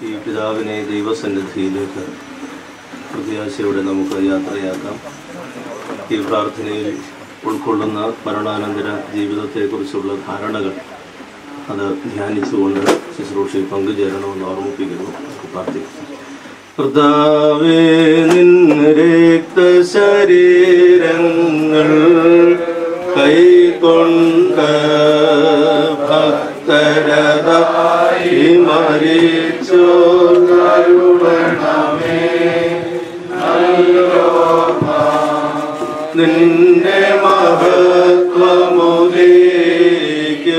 ഈ പിതാവിനെ ദൈവസന്നിധിയിലേക്ക് പ്രത്യാശയോടെ നമുക്ക് യാത്രയാക്കാം ഈ പ്രാർത്ഥനയിൽ ഉൾക്കൊള്ളുന്ന മരണാനന്തര ജീവിതത്തെക്കുറിച്ചുള്ള ധാരണകൾ അത് ധ്യാനിച്ചുകൊണ്ട് ശുശ്രൂഷയിൽ പങ്കുചേരണമെന്ന് ഓർമ്മിപ്പിക്കുന്നു നമുക്ക് പ്രാർത്ഥിക്കാം കർത്താവേ നിൻ രക്തശരീരങ്ങൾ കൈകൊണ്ട് ഭക്തരതായി മരിച്ചു നിന്റെ മഹത്വമുദീക്ക്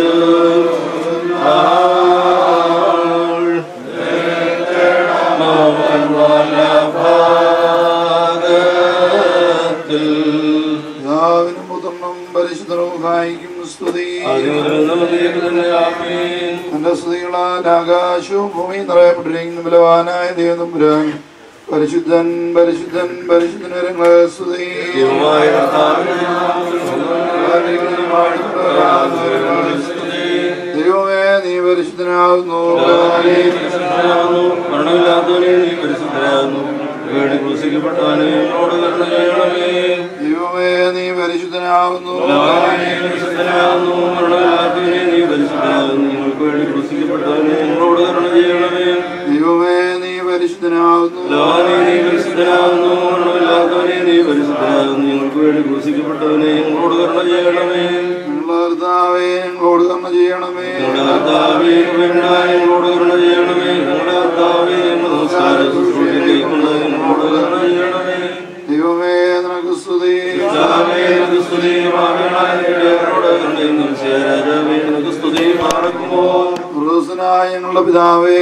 ഭാഗത്തിൽ പിതാവിനും പുത്രനും പരിശുദ്ധനുമായിരിക്കും സ്തുതി എന്റെ സ്തുതികളാൽ ആകാശവും ഭൂമിയും നിറയപ്പെട്ടിരിക്കുന്ന ബലവാനായ ദൈവതമ്പുരാൻ പരിശുദ്ധൻ പരിശുദ്ധൻ പരിശുദ്ധൻ വരങ്ങളെ സ്തുതി ദൈവമേ നീ പരിശുദ്ധനാകുന്നു മരണമില്ലാത്തവനെ നീ പരിശുദ്ധരാകുന്നു വേണ്ടി ക്രൂശിക്കപ്പെട്ടവനെ എന്നോട് കരുണ ചെയ്യണമേ ദൈവമേ നീ പരിശുദ്ധനാകുന്നു നീ പരിശുദ്ധനാകുന്നു മരണമില്ലാത്തവനെ നീ പരിശുദ്ധനാകുന്നു ഞങ്ങൾക്ക് വേണ്ടി ക്രൂശിക്കപ്പെട്ടവനെ എന്നോട് കരുണ ചെയ്യണമേ ദൈവമേ നീ പരിശുദ്ധനാകുന്നു ലോകാനെ നീ പരിശുദ്ധനാകുന്നു മരണമില്ലാത്തവനെ നീ പരിശുദ്ധനാകുന്നു ഞങ്ങൾക്ക് വേണ്ടി ക്രൂശിക്കപ്പെട്ടവനെ ഞങ്ങളോട് കരുണ ചെയ്യണമേ ഞങ്ങളുടെ കർത്താവേ ഞങ്ങളോട് കർമ്മ ചെയ്യണമേ ഞങ്ങളുടെ കർത്താവേ കൃപയുണ്ടായി ഞങ്ങളോട് കരുണ ചെയ്യണമേ ഞങ്ങളുടെ കർത്താവേ ഞങ്ങളുടെ നമസ്കാര ശുശ്രൂഷയിലേക്കുള്ള ഞങ്ങളോട് കരുണ ചെയ്യണമേ ദൈവമേ നിനക്ക് സ്തുതി കർത്താവേ, നിനക്ക് സ്തുതി പാപികളായ ഞങ്ങളോട് കരുണയും രാജാവേ നിനക്ക് സ്തുതി പാർക്കുമോ ക്രൂസനായ ഞങ്ങളുടെ പിതാവേ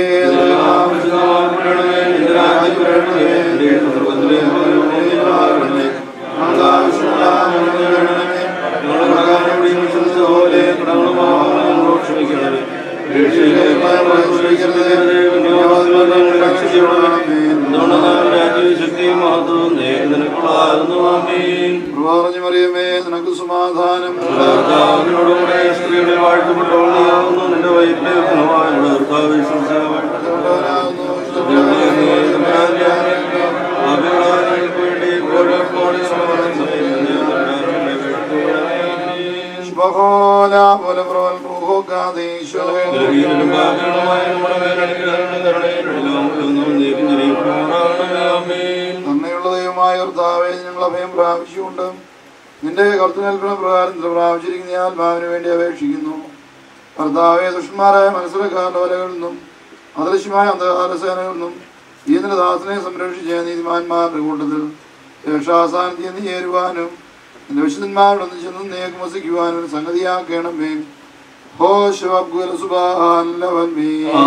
പറഞ്ഞു മറിയമേ നിനക്ക് സമാധാനം സ്ത്രീയുടെ വാഴ്ത്തപ്പെട്ടവളാകുന്നു നിന്റെ വയറ്റിലെ ഫലമായുള്ള കർത്താവ് ശുഭഹോല മുലപ്രവൽ റൂഹോക്കാദീശോ നന്ദിയുള്ള ദൈവമായ കർത്താവേ ഞങ്ങൾ അഭയം പ്രാപിച്ചുകൊണ്ട് നിന്റെ കർത്തനൽപ്പന പ്രകാരം ഇത് പ്രാപിച്ചിരിക്കുന്ന ഈ ആത്മാവിന് വേണ്ടി അപേക്ഷിക്കുന്നു കർത്താവെ ദുഷ്ടന്മാരായ മനസ്സിലാക്കാരുടെ വലകളിൽ നിന്നും അദൃശ്യമായ അന്ധകാരസേനകളിൽ നിന്നും ഈ നിന്റെ ദാസനെ സംരക്ഷിച്ച നീതിമാന്മാരുടെ കൂട്ടത്തിൽ രക്ഷാസാന്നിധ്യം നീ ചേരുവാനും നിന്റെ വിശുദ്ധന്മാരോടൊന്ന് ചെന്ന് നീക്ക് വസിക്കുവാനും ഒരു സംഗതിയാക്കണമേ ഹോ ശിവബ്ഗുല സുബാലവൽമീ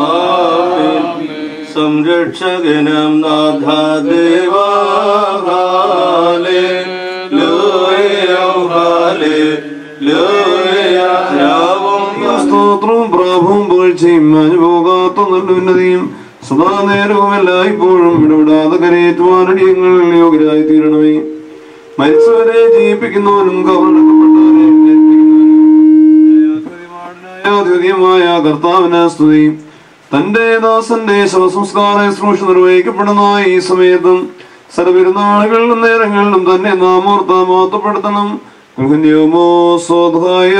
സംരക്ഷകനം നാഥ ദേവാലേ സ്തോത്രവും പ്രാഭവും പുകഴ്ചയും അനുപോകാത്ത നല്ല ഉന്നതിയും സദാ നേരവും എല്ലായ്പ്പോഴും ഇടപെടാതെ കരയേറ്റുവാനടിയങ്ങളിൽ യോഗ്യരായി തീരണമേ മരിച്ചവരെ ജീവിപ്പിക്കുന്നവനും കവർന്നപ്പെട്ടവരെ ദ്വിതീയമായ കർത്താവിന് സ്തുതി തന്റെ ദാസന്റെ ശവസംസ്കാര ശുശ്രൂഷ നിർവഹിക്കപ്പെടുന്ന ഈ സമയത്തും സർവരുന്നാളുകളിലും നേരങ്ങളിലും തന്നെ നാമോർത്ത മാത്തപ്പെടുത്തണം ഗൃഹന്യമോ സ്വധായ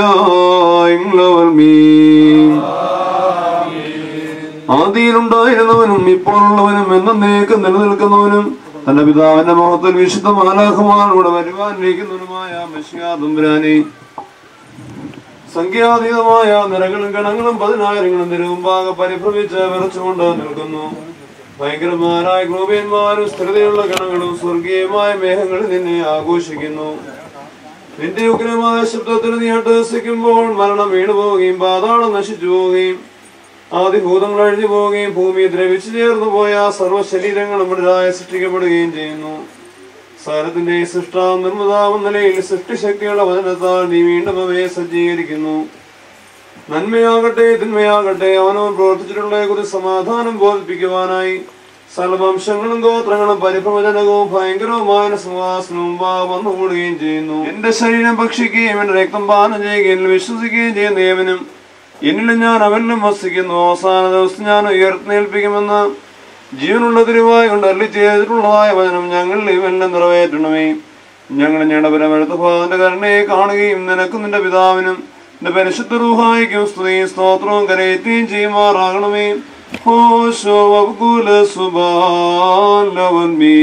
ആദിയിലുണ്ടായിരുന്നവനും ഇപ്പോഴുള്ളവനും എന്നേക്ക് നിലനിൽക്കുന്നവനും തന്റെ പിതാവിന്റെ മുഖത്തിൽ വിശുദ്ധ മാലാഖമാരോട് വരുവാനിരിക്കുന്നവനുമായ മഷിയാതുംബരാനെ സംഖ്യാതീതമായ നിരകളും ഗണങ്ങളും പതിനായിരങ്ങളും നിരവുമ്പാകെ പരിഭ്രമിച്ച് വിറച്ചുകൊണ്ട് നിൽക്കുന്നു ഭയങ്കരമാരായ ഗ്രൂപന്മാരും സ്ഥിരതയുള്ള ഗണങ്ങളും സ്വർഗീയമായ മേഘങ്ങളിൽ നിന്നെ ആഘോഷിക്കുന്നു നിന്റെ ഉഗ്രമായ ശബ്ദത്തിൽ നീ അട്ടഹസിക്കുമ്പോൾ മരണം വീണു പോവുകയും പാതാളം നശിച്ചു പോവുകയും ആദിഭൂതങ്ങൾ അഴിഞ്ഞു പോവുകയും ഭൂമി ദ്രവിച്ചു ചേർന്നു പോയ സർവ്വശരീരങ്ങളും ഇടരായി സൃഷ്ടിക്കപ്പെടുകയും ചെയ്യുന്നു സാരത്തിന്റെ സൃഷ്ടാവ് നിർമ്മിതാവും നിലയിൽ സൃഷ്ടിശക്തിയുള്ള വചനത്താൽ നീ വീണ്ടും അവയെ സജ്ജീകരിക്കുന്നു നന്മയാകട്ടെ തിന്മയാകട്ടെ അവനവൻ പ്രവർത്തിച്ചിട്ടുള്ള കുറിച്ച് സമാധാനം ബോധിപ്പിക്കുവാനായി സർവംശങ്ങളും ഗോത്രങ്ങളും പരിഭ്രമജനകവും ഭയങ്കരവുമായ സിംഹാസനവും വന്നുകൂടുകയും ചെയ്യുന്നു എന്റെ ശരീരം ഭക്ഷിക്കുകയും എന്റെ രക്തം പാനം ചെയ്യുകയും എന്നിൽ വിശ്വസിക്കുകയും ചെയ്യുന്ന ഏവനും എന്നിലും ഞാൻ അവനിലും വസിക്കുന്നു അവസാന ദിവസം ഞാൻ ഉയർത്തേൽപ്പിക്കുമെന്ന് ജീവനുള്ള തിരുവായി കൊണ്ട് അല്ലി ചെയ്തിട്ടുള്ളതായ വചനം ഞങ്ങളിൽ ഇവെല്ലാം നിറവേറ്റണമേ ഞങ്ങൾ ഞങ്ങളുടെ പരമടുത്ത ഭാഗന്റെ കരുണയെ കാണുകയും നിനക്കും നിന്റെ പിതാവിനും നിന്റെ പരിശുദ്ധ റൂഹായിക്കും സ്തുതിയും സ്തോത്രവും കരയറ്റുകയും ചെയ്യുമാറാകണമേ ഹോശോ അബ്കുല സുബാലവൻ മീ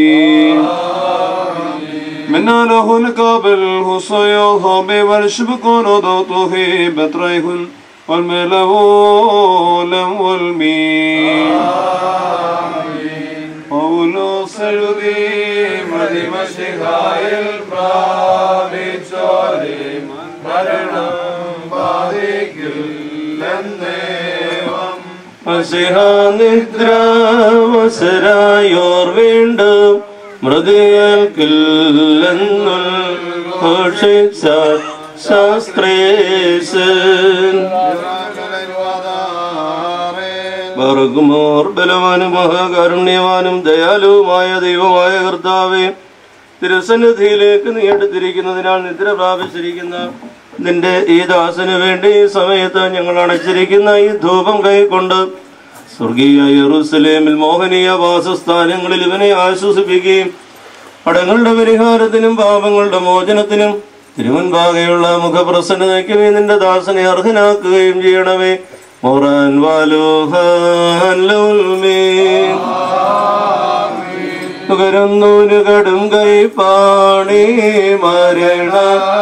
منا له القابل حصيو هابي والشبكون ودوته بطريهن والملول والمين പൗലോസ് എഴുതി മതിമശിഹായിൽ പ്രാപിച്ചോരെ മരണം ബാധിക്കില്ലെന്നേവം നിദ്രാവസരായോർ വീണ്ടും മൃദുയേൽക്കില്ലെന്നുൾ ഘോഷിച്ച ശാസ്ത്രേശൻ ബർഗുമോർ ബലവാനും മഹാകാരുണ്യവാനും ദയാലുവുമായ ദൈവമായ കർത്താവേ തിരുസന്നിധിയിലേക്ക് നീ എടുത്തിരിക്കുന്നതിനാൽ നിദ്ര പ്രാപിച്ചിരിക്കുന്ന നിന്റെ ഈ ദാസന് വേണ്ടി ഈ സമയത്ത് ഞങ്ങൾ അണച്ചിരിക്കുന്ന ഈ ധൂപം കൈക്കൊണ്ട് സ്വർഗീയ യെറൂസലേമിൽ മോഹനീയ വാസസ്ഥാനങ്ങളിൽ ഇവനെ ആശ്വസിപ്പിക്കുകയും പടങ്ങളുടെ പരിഹാരത്തിനും പാപങ്ങളുടെ മോചനത്തിനും തിരുവൻപാകെയുള്ള മുഖപ്രസന്നതയ്ക്കും ഈ നിന്റെ ദാസനെ അർഹനാക്കുകയും ചെയ്യണമേ മൊറാൻ വാലോഹാൻ ലൗൽമീൻ ുകരുന്നൂര് കടും കൈ പാണി മരണ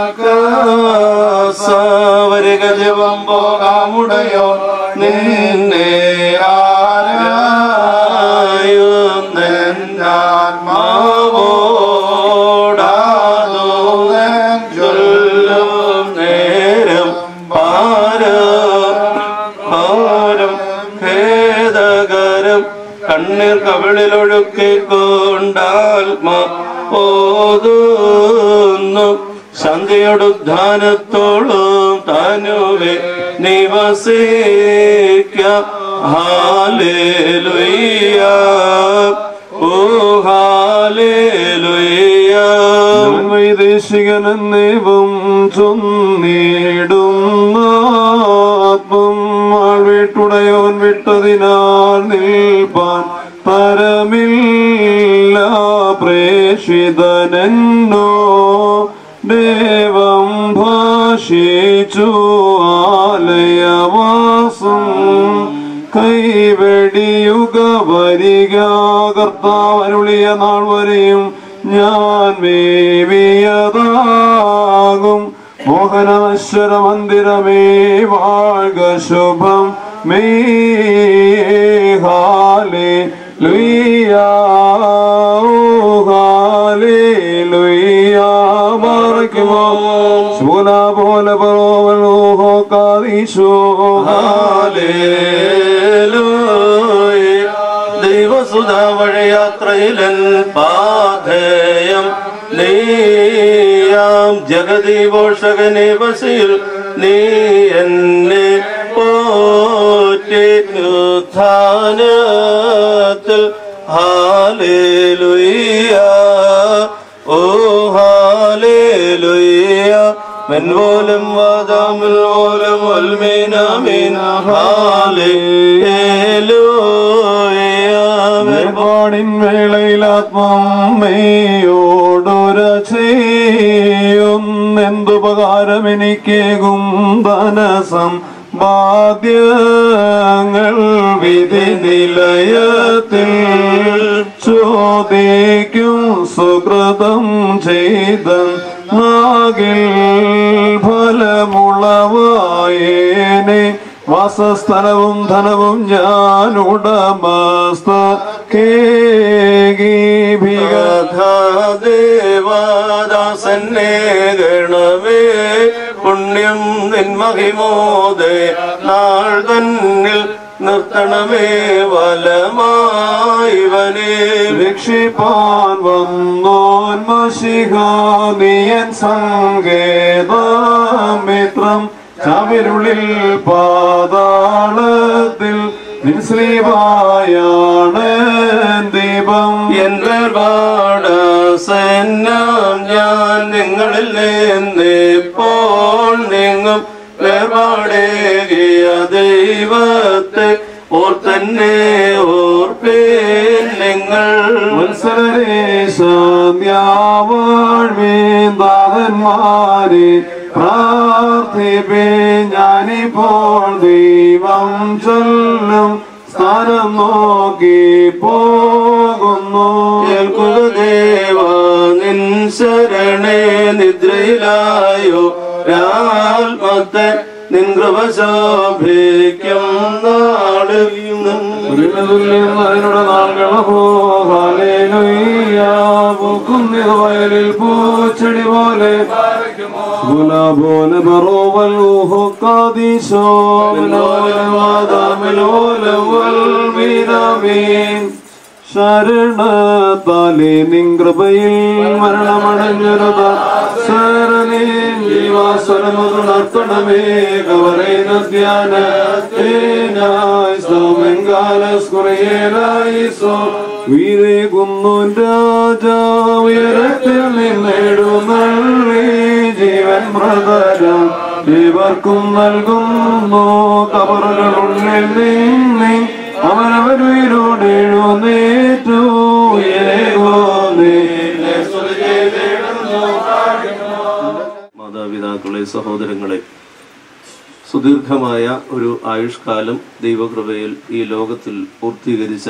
വരിക ജപം പോകാമുടയോ നിന്നെ ആരായുന്നാത്മാവോടാതോ ചൊല്ലും നേരം പാരം പാരം ഖേദകരം കണ്ണീർ കവിളിലൊഴുക്കിക്കൊണ്ടാത്മാ ഓതുന്നു ശാന്തിയൊടുദ്ധാനത്തോളും താനുവെ നിവസിക്ക ഹാലേലുയ്യ ഓ ഹാലേലുയ്യ വൈദേശികനെന്നേവം ചൊന്നിടുന്നാത്മം ആൾവീട്ടുടയോൻ വിട്ടതിനാൽ നിൽപ്പാൻ പരമില്ല പ്രേഷിതനെന്നോ ദേവം ഭാഷിച്ചു ആലയവാസം കൈവെടിയുക വരിക കർത്താവരുളിയ നാൾ വരെയും ഞാൻ വേവിയതാകും മോഹനശ്വര മന്ദിരമേ വാഴ്ക ശുഭം മേഹാലേ ലുയ്യാ ലുയ്യാ മറയ്ക്കുമോ ശൂല പോലെ പരോവലോഹോ കാതീശോ ഹാലേലൂയ. ദൈവസുധ വഴിയാത്രയിലൻ പാധേയം നീയാം ജഗതി പോഷകനെ ബസിൽ നീ എന്നെ പോറ്റിനുത്ഥാനത്തിൽ ഹാലേലുയ്യ ഓ ഹാലേലുയ്യ മെൻപോലും വാദാമിൽ പോലും ഒൽമീനാമീൻ ഹാലേലുയ്യ വേർപാടിൻ വേളയിൽ ആത്മമ്മയോടൊര ചെയ്യുന്നെന്തുപകാരം എനിക്കേകും ധനസം ബാധ്യങ്ങൾ വിധി നിലയത്തിൽ ചോദിക്കും സുകൃതം ചെയ്ത നാകിൽ ഫലമുളവായേനെ വാസസ്ഥലവും ധനവും ഞാൻ ഉടമസ്ഥ കേഗീഭിക ദേവാദാസന്നെ ഗണമേ പുണ്യം നിൻമഹിമോദേ നാൾ തന്നിൽ നിർത്തണമേ വലമായിവനെ രക്ഷിപ്പാൻ വന്നോൻ മഷിഹാനിയൻ സങ്കേതമിത്രം ചവിരുളിൽ പാതാളത്തിൽ നിൻശ്രീവായാണ് ദീപം എന്റെ പാടസെന്നാം ഞാൻ നിങ്ങളിൽ നിന്നിപ്പോൾ നീങ്ങും വേർപാടേകിയ ദൈവത്തെ ഓർ തന്നെ ഓർപ്പേ വത്സലരെ സന്ധ്യാവാഴ്മേന്താതന്മാരെ പ്രാർത്ഥിപ്പേ ഞാനിപ്പോൾ ദൈവം ചൊല്ലും സ്ഥാനം നോക്കി പോകുന്നു കേൾക്കുക ദേവ നിൻ ശരണേ നിദ്രയിലായോ രാത്മത്തെ നിൻ കൃപ ശോഭിക്കും നാടും തുല്യം അതിനുടെ നാളുകളോ പൂക്കുന്നത് വയലിൽ പൂച്ചെടി പോലെ ഗുല പോലെ ബറോവൽ ഊഹുക്കാദീശോ ശരണത്താലെ നിങ്കൃപയിൽ മരണമടഞ്ഞൊരുത ശരണേ ജീവാസ്വരമുണർത്തണമേ കവറേ നദ്യാന വീരേ കുന്നോൻ രാജാ ഉയരത്തിൽ നിന്നെടുന്നള്ളി ജീവൻ പ്രതരം ഇവർക്കും നൽകുന്നു കബറുകളുള്ളിൽ നിന്നെ അവനവരുയിലൂടെ എഴുന്നേറ്റു ഏകോന്നേ മാതാപിതാക്കളെ സഹോദരങ്ങളെ സുദീർഘമായ ഒരു ആയുഷ്കാലം ദൈവകൃപയിൽ ഈ ലോകത്തിൽ പൂർത്തീകരിച്ച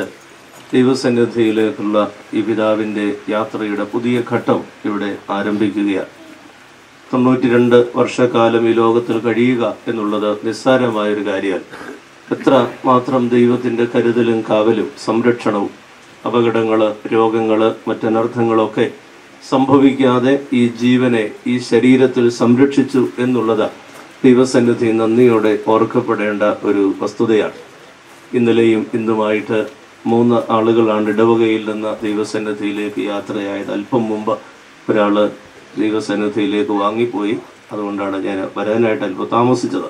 ദൈവസന്നിധിയിലേക്കുള്ള ഈ പിതാവിൻ്റെ യാത്രയുടെ പുതിയ ഘട്ടം ഇവിടെ ആരംഭിക്കുകയാണ് തൊണ്ണൂറ്റി രണ്ട് വർഷക്കാലം ഈ ലോകത്തിൽ കഴിയുക എന്നുള്ളത് നിസ്സാരമായൊരു കാര്യമാണ് എത്ര മാത്രം ദൈവത്തിൻ്റെ കരുതലും കാവലും സംരക്ഷണവും അപകടങ്ങൾ രോഗങ്ങൾ മറ്റനർത്ഥങ്ങളൊക്കെ സംഭവിക്കാതെ ഈ ജീവനെ ഈ ശരീരത്തിൽ സംരക്ഷിച്ചു എന്നുള്ളത് ദൈവസന്നിധി നന്ദിയോടെ ഓർക്കപ്പെടേണ്ട ഒരു വസ്തുതയാണ് ഇന്നലെയും ഇന്നുമായിട്ട് മൂന്ന് ആളുകളാണ് ഇടവകയിൽ നിന്ന് ദൈവസന്നിധിയിലേക്ക് യാത്രയായത് അല്പം മുമ്പ് ഒരാൾ ദൈവസന്നിധിയിലേക്ക് വാങ്ങിപ്പോയി അതുകൊണ്ടാണ് ഞാൻ വരാനായിട്ട് അല്പം താമസിച്ചത്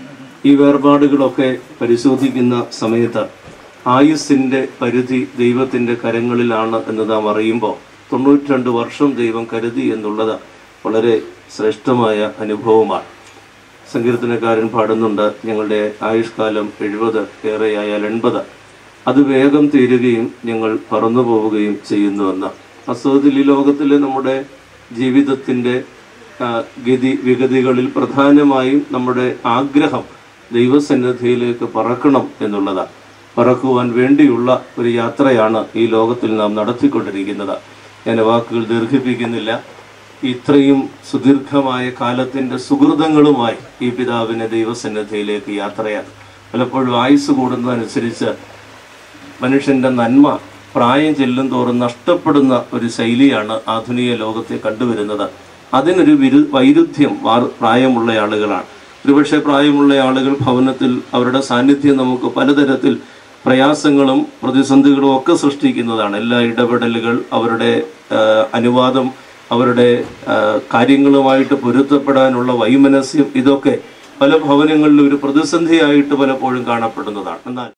ഈ വേർപാടുകളൊക്കെ പരിശോധിക്കുന്ന സമയത്ത് ആയുസ്സിൻ്റെ പരിധി ദൈവത്തിൻ്റെ കരങ്ങളിലാണ് എന്ന് നാം അറിയുമ്പോൾ തൊണ്ണൂറ്റിരണ്ട് വർഷം ദൈവം കരുതി എന്നുള്ളത് വളരെ ശ്രേഷ്ഠമായ അനുഭവമാണ് സങ്കീർത്തനക്കാരൻ പാടുന്നുണ്ട് ഞങ്ങളുടെ ആയുഷ്കാലം എഴുപത് ഏറെയായാൽ എൺപത് അത് വേഗം തീരുകയും ഞങ്ങൾ പറന്നു പോവുകയും ചെയ്യുന്നുവെന്ന് വാസ്തവത്തിൽ ഈ ലോകത്തിലെ നമ്മുടെ ജീവിതത്തിൻ്റെ ആ, ഗതി വിഗതികളിൽ പ്രധാനമായും നമ്മുടെ ആഗ്രഹം ദൈവസന്നിധിയിലേക്ക് പറക്കണം എന്നുള്ളതാണ് പറക്കുവാൻ വേണ്ടിയുള്ള ഒരു യാത്രയാണ് ഈ ലോകത്തിൽ നാം നടത്തിക്കൊണ്ടിരിക്കുന്നത് ഞാൻ വാക്കുകൾ ദീർഘിപ്പിക്കുന്നില്ല ഇത്രയും സുദീർഘമായ കാലത്തിൻ്റെ സുഹൃതങ്ങളുമായി ഈ പിതാവിനെ ദൈവസന്നിധിയിലേക്ക് യാത്രയാണ് പലപ്പോഴും ആയുസ് കൂടുന്നതനുസരിച്ച് മനുഷ്യന്റെ നന്മ പ്രായം ചെല്ലും തോറും നഷ്ടപ്പെടുന്ന ഒരു ശൈലിയാണ് ആധുനിക ലോകത്തെ കണ്ടുവരുന്നത് അതിനൊരു വിരു വൈരുദ്ധ്യം വാർ- പ്രായമുള്ള ആളുകളാണ് ഒരുപക്ഷെ പ്രായമുള്ള ആളുകൾ ഭവനത്തിൽ അവരുടെ സാന്നിധ്യം നമുക്ക് പലതരത്തിൽ പ്രയാസങ്ങളും പ്രതിസന്ധികളും ഒക്കെ സൃഷ്ടിക്കുന്നതാണ് എല്ലാ ഇടപെടലുകൾ അവരുടെ ആ, അനുവാദം അവരുടെ ആ, കാര്യങ്ങളുമായിട്ട് പൊരുത്തപ്പെടാനുള്ള വൈമനസ്യം ഇതൊക്കെ പല ഭവനങ്ങളിലും ഒരു പ്രതിസന്ധിയായിട്ട് പലപ്പോഴും കാണപ്പെടുന്നതാണ് എന്നാൽ